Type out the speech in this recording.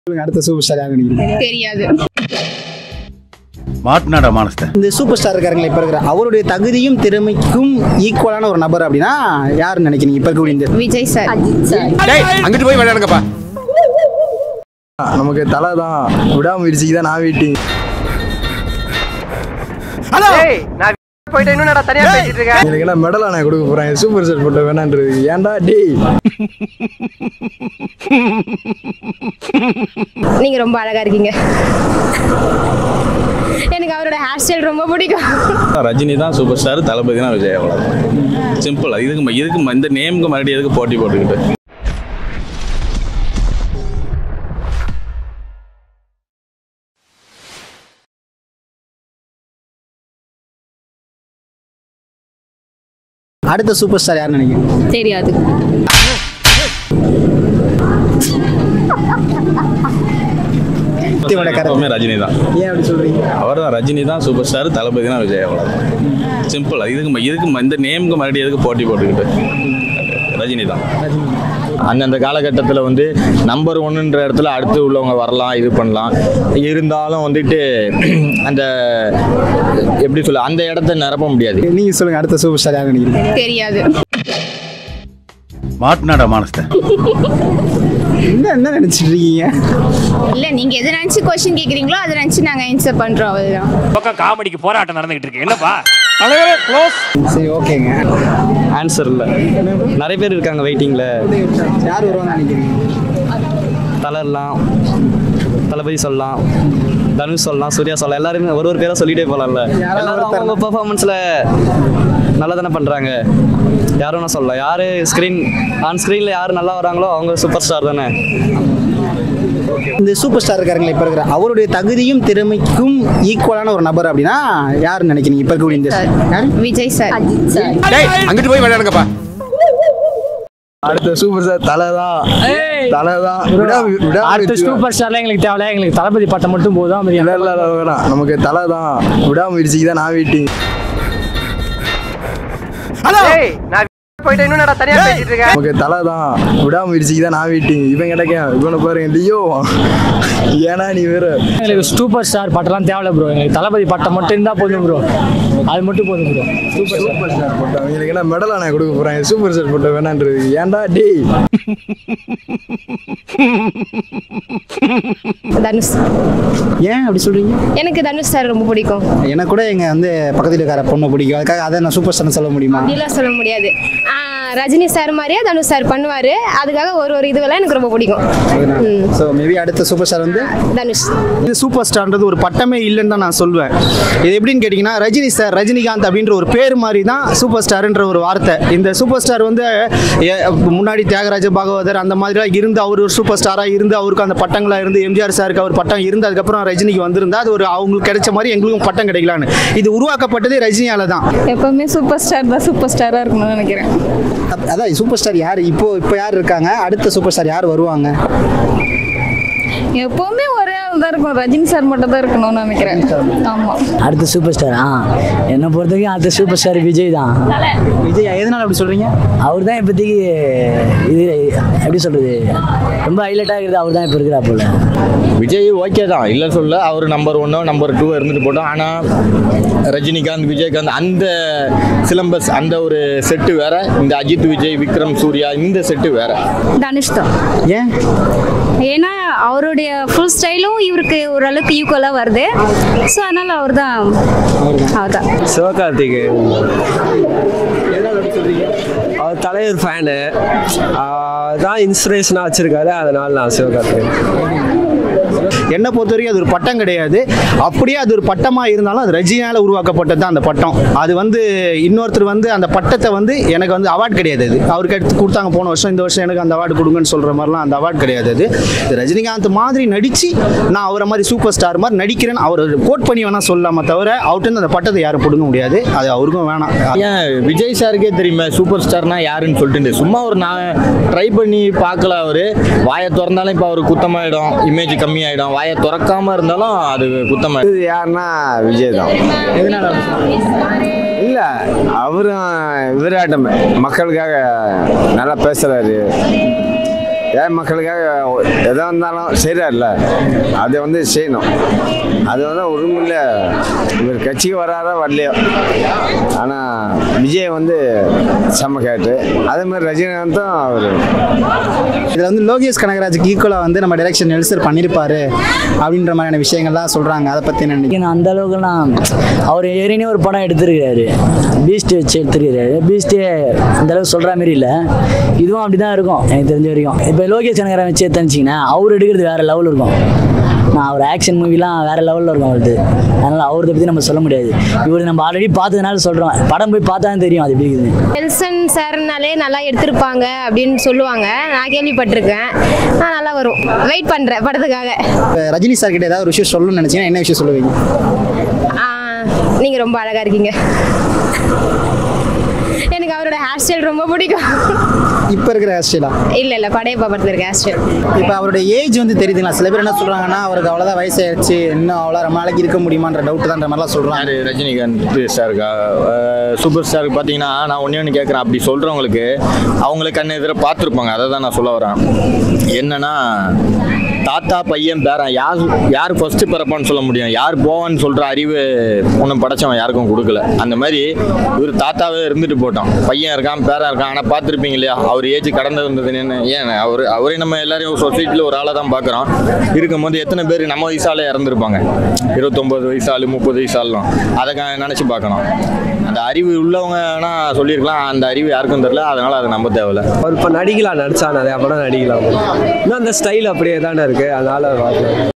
சொல்லுங்க, அடுத்த super star யாரு நினைக்கிறீங்க தெரியாது மாட்டினாடா மானஸ்த இந்த சூப்பர் ஸ்டார் இருக்காருங்களா இப்ப இருக்கிற அவருடைய தகுதியும் திறமைக்கும் ஈக்குவலான ஒரு நபர் அப்படின்னா யாருன்னு நினைக்கிறீங்க இப்ப இருக்கக்கூடிய இந்த விஜய் சார் அங்கிட்டு போய் விளையாடுங்கப்பா நமக்கு தலை தான் விடாமுயற்சிக்கு தான் நான் வெயிட்டிங் எனக்கு என்ன மெடலா நான் கொடுக்க போறேன் சூப்பர் ஸ்டார் போட்ட வேணான்றது ஏன்டா டேய் நீங்க ரொம்ப அழகா இருக்கீங்க எனக்கு அவரோட ஹேர் ஸ்டைல் ரொம்ப பிடிக்கும் ரஜினி தான் சூப்பர் ஸ்டார் தளபதி தான் விஜய் அவ்வளோதான் சிம்பிள் இதுக்கு இதுக்கு இந்த நேமுக்கு மறுபடியும் எதுக்கு போட்டி போட்டுக்கிட்டு அடுத்த சூப்பர் ஸ்டார் யாருன்னு நினைக்கிறீங்க தெரியாது இவரோட கருத்து. எப்பவுமே ரஜினி தான் ஏன் அப்படி சொல்றீங்க அவர் தான் ரஜினி தான் சூப்பர் ஸ்டார் தளபதி தான் விஜய் அவ்வளோதான் சிம்பிள் இதுக்கு இதுக்கு இந்த நேமுக்கு மறுபடியும் எதுக்கு போட்டி போட்டுக்கிட்டு ரஜினி தான் அந்தந்த காலகட்டத்தில் வந்து நம்பர் ஒன்றுன்ற இடத்துல அடுத்து உள்ளவங்க வரலாம் இது பண்ணலாம் இருந்தாலும் வந்துட்டு அந்த எப்படி சொல்ல அந்த இடத்த நிரப்ப முடியாது நீங்க சொல்லுங்க அடுத்த சூப்பர் ஸ்டார் யாருன்னு நினைக்கிறீங்க தெரியாது மாட்டினாடா மானஸ்த என்ன என்ன நினைச்சிட்டு இருக்கீங்க இல்ல நீங்க எது நினைச்சு கொஸ்டின் கேக்குறீங்களோ அதை நினைச்சு நாங்க ஆன்சர் பண்றோம் அவ்வளவுதான் பக்கம் காமெடிக்கு போராட்டம் நடந்துகிட்டு இருக்கு என்னப்பா சரி ஓகேங்க ஆன்சர் இல்லை நிறைய பேர் இருக்காங்க வெயிட்டிங்கில் யார் வருவாங்க நினைக்கிறீங்க தலர்லாம் தளபதி சொல்லலாம் தனுஷ் சொல்லலாம் சூர்யா சொல்லலாம் எல்லாருமே ஒரு ஒரு பேராக சொல்லிட்டே போகலாம்ல எல்லாரும் அவங்க பெர்ஃபார்மன்ஸில் நல்லா தானே பண்ணுறாங்க யாரும் நான் சொல்லலாம் யார் ஸ்க்ரீன் ஆன் ஸ்க்ரீனில் யார் நல்லா வராங்களோ அவங்க சூப்பர் ஸ்டார் தானே இந்த சூப்பர் ஸ்டார் இருக்காருங்களா இப்ப இருக்கிற அவருடைய தகுதியும் திறமைக்கும் ஈக்குவலான ஒரு நபர் அப்படின்னா யாருன்னு நினைக்கிறீங்க இப்ப இருக்கக்கூடிய இந்த யாரு? விஜய் சார் அங்கிட்டு போய் விளையாடுங்கப்பா அடுத்த சூப்பர் ஸ்டார் தலை தான் தலை தான் அடுத்த சூப்பர் ஸ்டார்லாம் எங்களுக்கு தேவையில்ல எங்களுக்கு தளபதி பட்டம் மட்டும் போதும் அது இல்ல இல்ல இல்ல, வேணாம் நமக்கு தலை தான் விடாமுயற்சிக்கு தான் நான் வெயிட்டிங் நமக்கு தலை தான் விடாமுயற்சிக்கு தான் நான் வெயிட்டிங் இவன் கிடைக்கேன் இவனை பாருங்க லியோ ஏன்னா நீ வேற எங்களுக்கு சூப்பர் ஸ்டார் பட்டம்லாம் தேவையில்ல ப்ரோ எங்களுக்கு தளபதி பட்டம் மட்டும் இருந்தால் போதும் ப்ரோ அது மட்டும் போதும் ப்ரோ சூப்பர் சூப்பர் ஸ்டார் போட்ட அவங்களுக்கு என்ன மெடலா நான் கொடுக்க போறேன் சூப்பர் ஸ்டார் போட்ட வேணான்றது ஏன்டா டேய் தனுஷ் ஏன் அப்படி சொல்றீங்க எனக்கு தனுஷ் சார் ரொம்ப பிடிக்கும் எனக்கு கூட எங்க வந்து பக்கத்துல இருக்கிற பொண்ணு பிடிக்கும் அதுக்காக அதை நான் சூப்பர் ஸ்டார் சொல்ல முடியுமா அப்படிலாம் சொல்ல முடியாது ஆ, ரஜினி சார் மாதிரியே தனுஷ் சார் பண்ணுவாரு அதுக்காக ஒரு ஒரு இதுவெல்லாம் எனக்கு ரொம்ப பிடிக்கும் ம். ஸோ மேபி அடுத்த சூப்பர் ஸ்டார் வந்து தனுஷ் இது சூப்பர் ஸ்டார்ன்றது ஒரு பட்டமே இல்லைன்னு தான் நான் சொல்வேன் இது எப்படின்னு கேட்டிங்கன்னா ரஜினி சார் ரஜினிகாந்த் அப்படின்ற ஒரு பேர் மாதிரி தான் சூப்பர் ஸ்டார்ன்ற ஒரு வார்த்தை இந்த சூப்பர் ஸ்டார் வந்து எ, முன்னாடி தியாகராஜ பாகவதர் அந்த மாதிரிலாம் இருந்து அவர் ஒரு சூப்பர் ஸ்டாராக இருந்து அவருக்கு அந்த பட்டங்களாக இருந்து எம்ஜிஆர் சாருக்கு அவர் பட்டம் இருந்து அதுக்கப்புறம் ரஜினிக்கு வந்திருந்தா அது ஒரு அவங்களுக்கு கிடைச்ச மாதிரி எங்களுக்கும் பட்டம் கிடைக்கலான்னு இது உருவாக்கப்பட்டதே ரஜினியால தான் எப்பவுமே சூப்பர் ஸ்டார் தான் சூப்பர் ஸ்டாராக இருக்கணும்னு நினைக்கிறேன் அப்- அதான் சூப்பர் ஸ்டார் யார் இப்போ இப்போ யார் இருக்காங்க அடுத்த சூப்பர் ஸ்டார் யார் வருவாங்க எப்பவுமே ஒரே ஆள் தான் இருக்கும் ரஜினி சார் மட்டும் தான் இருக்கணும்னு நினைக்கிறேன் ஆமாம் அடுத்த சூப்பர் ஸ்டார் ஆ என்னை பொறுத்த வரைக்கும் அடுத்த சூப்பர் ஸ்டார் விஜய் தான் விஜய் எதனால அப்படி சொல்றீங்க அவர் தான் இப்போதைக்கு இது எப்படி சொல்கிறது ரொம்ப ஹைலைட் ஆகிறது அவர் தான் இப்போ இருக்கிறா போல விஜய் ஓகே தான் இல்லை சொல்ல அவர் நம்பர் ஒன்னோ நம்பர் டூ இருந்துட்டு போட்டோம் ஆனால் ரஜினிகாந்த் விஜயகாந்த் அந்த சிலம்பஸ் அந்த ஒரு செட்டு வேற இந்த அஜித் விஜய் விக்ரம் சூர்யா இந்த செட்டு வேற தனுஷ் தான் ஏன் ஏன்னா அவருடைய ஃபுல் ஸ்டைலும் இவருக்கு ஓரளவுக்கு ஈக்குவலாக வருது ஸோ அதனால் அவர் தான் அவர் தான் சிவகார்த்திகே அவர் தலைவர் ஃபேனு தான் இன்ஸ்பிரேஷனாக வச்சுருக்காரு அதனால் நான் சிவகார்த்திகேயன் என்னை பொறுத்த வரைக்கும் அது ஒரு பட்டம் கிடையாது அப்படியே அது ஒரு பட்டமாக இருந்தாலும் அது ரஜினியால் உருவாக்கப்பட்டது தான் அந்த பட்டம் அது வந்து இன்னொருத்தர் வந்து அந்த பட்டத்தை வந்து எனக்கு வந்து அவார்ட் கிடையாது அது அவருக்கு எடுத்து கொடுத்தாங்க போன வருஷம் இந்த வருஷம் எனக்கு அந்த அவார்டு கொடுங்கன்னு சொல்கிற மாதிரிலாம் அந்த அவார்ட் கிடையாது அது இது ரஜினிகாந்த் மாதிரி நடித்து நான் அவரை மாதிரி சூப்பர் ஸ்டார் மாதிரி நடிக்கிறேன்னு அவர் கோட் பண்ணி வேணால் சொல்லலாமே தவிர அவர்கிட்ட அந்த பட்டத்தை யாரும் பிடுங்க முடியாது அது அவருக்கும் வேணாம் ஏன் விஜய் சாருக்கே தெரியுமே சூப்பர் ஸ்டார்னா யாருன்னு சொல்லிட்டு சும்மா ஒரு நான் ட்ரை பண்ணி பார்க்கல அவரு வாயை திறந்தாலும் இப்போ அவர் குத்தமாயிடும் இமேஜ் கம்மியாயிடும் வாயை திறக்காம இருந்தாலும் அது குத்தமாயிடும் இது யாருன்னா விஜய் தான் இல்ல அவரும் விராட்டம் மக்களுக்காக நல்லா பேசுறாரு ஏன் மக்களுக்காக எதாக இருந்தாலும் செய்கிறார்ல அதை வந்து செய்யணும் அது வந்து உண்மையில் இவர் கட்சிக்கு வராரோ வரலையோ ஆனால் விஜய் வந்து செம்ம கேட்டு அதே மாதிரி ரஜினிகாந்தும் அவர் இதில் வந்து லோகேஷ் கனகராஜுக்கு ஈக்குவலாக வந்து நம்ம டைரக்ஷன் நெல்சர் பண்ணியிருப்பாரு அப்படின்ற மாதிரியான விஷயங்கள்லாம் சொல்கிறாங்க அதை பற்றி என்ன நினைக்கிறீங்க ஏன்னா அந்த அளவுக்குலாம் அவர் ஏறினே ஒரு படம் எடுத்திருக்காரு பீஸ்ட் வச்சு எடுத்திருக்காரு பீஸ்டே அந்த அளவுக்கு சொல்கிற மாதிரி இல்லை இதுவும் அப்படி தான் இருக்கும் எனக்கு தெரிஞ்ச வரைக்கும் இப்போ லோகேஷ் கனகரன் வச்சு எடுத்துச்சிங்கன்னா அவர் எடுக்கிறது வேறு லெவல் இருக்கும் நான் அவர் ஆக்ஷன் மூவிலாம் வேறு லெவலில் இருக்கும் அவருக்கு அதனால் அவரதை பற்றி நம்ம சொல்ல முடியாது இவர் நம்ம ஆல்ரெடி பார்த்ததுனால சொல்கிறோம் படம் போய் பார்த்தா தான் தெரியும் அது எப்படி இருக்குதுன்னு நெல்சன் சார்னாலே நல்லா எடுத்திருப்பாங்க அப்படின்னு சொல்லுவாங்க நான் கேள்விப்பட்டிருக்கேன் நான் நல்லா வரும் வெயிட் பண்ணுறேன் படத்துக்காக இப்ப ரஜினி சார் கிட்ட ஏதாவது ஒரு விஷயம் சொல்லணும்னு நினச்சிங்கன்னா என்ன விஷயம் சொல்லுவீங்க நீங்கள் ரொம்ப அழகாக இருக்கீங்க எனக்கு அவரோட ஹேர் ஸ்டைல் ரொம்ப பிடிக்கும் இப்போ இருக்கிற ஹேர்ஸ்டைலா இல்லை இல்லை படையப்பா படத்தில் இருக்க ஹேர் ஸ்டைல் இப்போ அவருடைய ஏஜ் வந்து தெரியுதுங்களா சில பேர் என்ன சொல்கிறாங்கன்னா அவருக்கு அவ்வளோதான் வயசாயிடுச்சு இன்னும் அவ்வளோ ரொம்ப நாளைக்கு இருக்க முடியுமான்ற டவுட் தான்ற மாதிரிலாம் சொல்கிறாங்க யாரு ரஜினிகாந்த் ஸ்டாருக்கா சூப்பர் ஸ்டாருக்கு பார்த்தீங்கன்னா நான் ஒன்றே ஒன்று கேட்குறேன் அப்படி சொல்கிறவங்களுக்கு அவங்களுக்கு கண்ணு எதிர பார்த்துருப்பாங்க அதை தான் நான் சொல்ல வரேன் என்னன்னா தாத்தா பையன் பேரன் யார் யார் ஃபர்ஸ்ட் பிறப்பான்னு சொல்ல முடியும் யார் போவான்னு சொல்கிற அறிவு ஒன்றும் படைச்சவன் யாருக்கும் கொடுக்கல அந்த மாதிரி இவர் தாத்தாவே இருந்துட்டு போட்டோம் பையன் இருக்கான் பேரன் இருக்கான் ஆனால் பார்த்துருப்பீங்க இல்லையா அவர் ஏஜ் கடந்து வந்தது என்ன ஏன் அவர் அவரே நம்ம எல்லாரையும் சொசைட்டியில் ஒரு ஆளை தான் பார்க்குறோம் இருக்கும்போது எத்தனை பேர் நம்ம வயசாலே இறந்துருப்பாங்க இருபத்தொம்பது வயசாலு முப்பது வயசாலும் அதை க- நினைச்சு பார்க்கணும் அந்த அறிவு உள்ளவங்க வேணா சொல்லியிருக்கலாம் அந்த அறிவு யாருக்கும் தெரியல அதனால அதை நம்ப தேவையில்ல அவர் இப்போ நடிக்கலாம் நடிச்சா நிறையா படம் நடிக்கலாம் இன்னும் அந்த ஸ்டைல் அப்படியே தானே இருக்கு அதனால பார்க்கலாம்